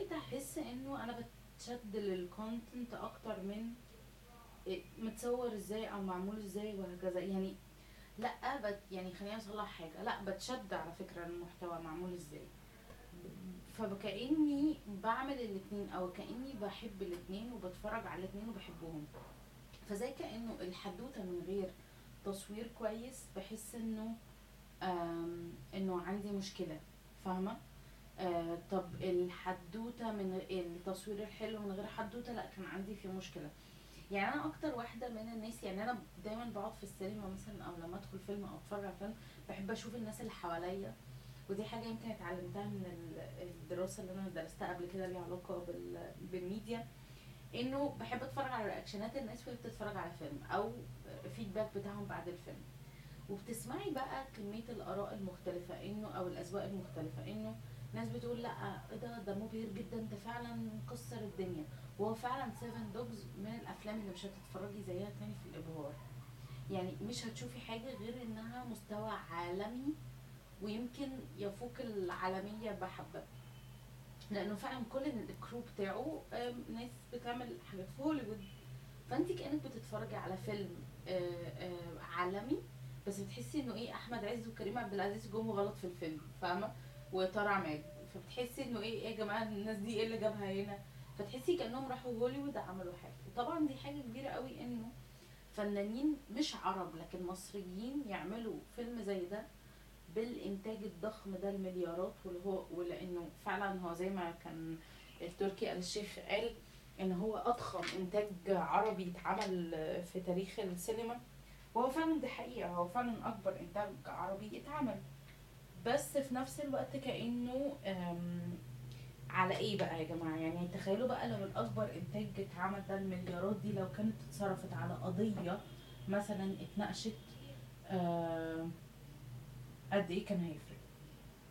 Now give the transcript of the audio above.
بقيت احس انه انا بتشد للكونتنت اكتر من إيه متصور ازاي او معمول ازاي وهكذا يعني لا بت يعني خليني اصلح حاجه لا بتشد على فكره المحتوى معمول ازاي فكأني بعمل الاتنين او كأني بحب الاتنين وبتفرج على الاتنين وبحبهم فزي كأنه الحدوتة من غير تصوير كويس بحس انه آم، انه عندي مشكلة فاهمة آه طب الحدوتة من غ- التصوير الحلو من غير حدوتة لا كان عندي في مشكلة يعني انا اكتر واحدة من الناس يعني انا دايما بقعد في السينما مثلا او لما ادخل فيلم او اتفرج على فيلم بحب اشوف الناس اللي حواليا ودي حاجة يمكن اتعلمتها من ال- الدراسة اللي انا درستها قبل كده ليها علاقة بال- بالميديا انه بحب اتفرج على رياكشنات الناس وهي بتتفرج على فيلم او فيدباك بتاعهم بعد الفيلم وبتسمعي بقى كمية الآراء المختلفة إنه أو الأذواق المختلفة إنه ناس بتقول لأ إيه ده ده مبهر جدا ده فعلا مكسر الدنيا وهو فعلا سيفن دوجز من الأفلام اللي مش هتتفرجي زيها تاني في الإبهار يعني مش هتشوفي حاجة غير إنها مستوى عالمي ويمكن يفوق العالمية بحبة لأنه فعلا كل الكرو بتاعه آم، ناس بتعمل حاجات في هوليوود فانت كأنك بتتفرجي على فيلم آه، آه، عالمي بس بتحسي انه ايه احمد عز وكريم عبد العزيز جم غلط في الفيلم فاهمه وطارق عماد فبتحسي انه ايه ايه يا جماعه الناس دي ايه اللي جابها هنا فتحسي كانهم راحوا هوليوود عملوا حاجه وطبعا دي حاجه كبيره قوي انه فنانين مش عرب لكن مصريين يعملوا فيلم زي ده بالانتاج الضخم ده المليارات واللي هو ولانه فعلا هو زي ما كان التركي آل الشيخ قال ان هو اضخم انتاج عربي اتعمل في تاريخ السينما وهو فعلا دي حقيقة هو فعلا أكبر إنتاج عربي اتعمل بس في نفس الوقت كأنه أم، على إيه بقى يا جماعة يعني تخيلوا بقى لو الأكبر إنتاج اتعمل ده المليارات دي لو كانت اتصرفت على قضية مثلا اتناقشت آم، قد إيه كان هيفرق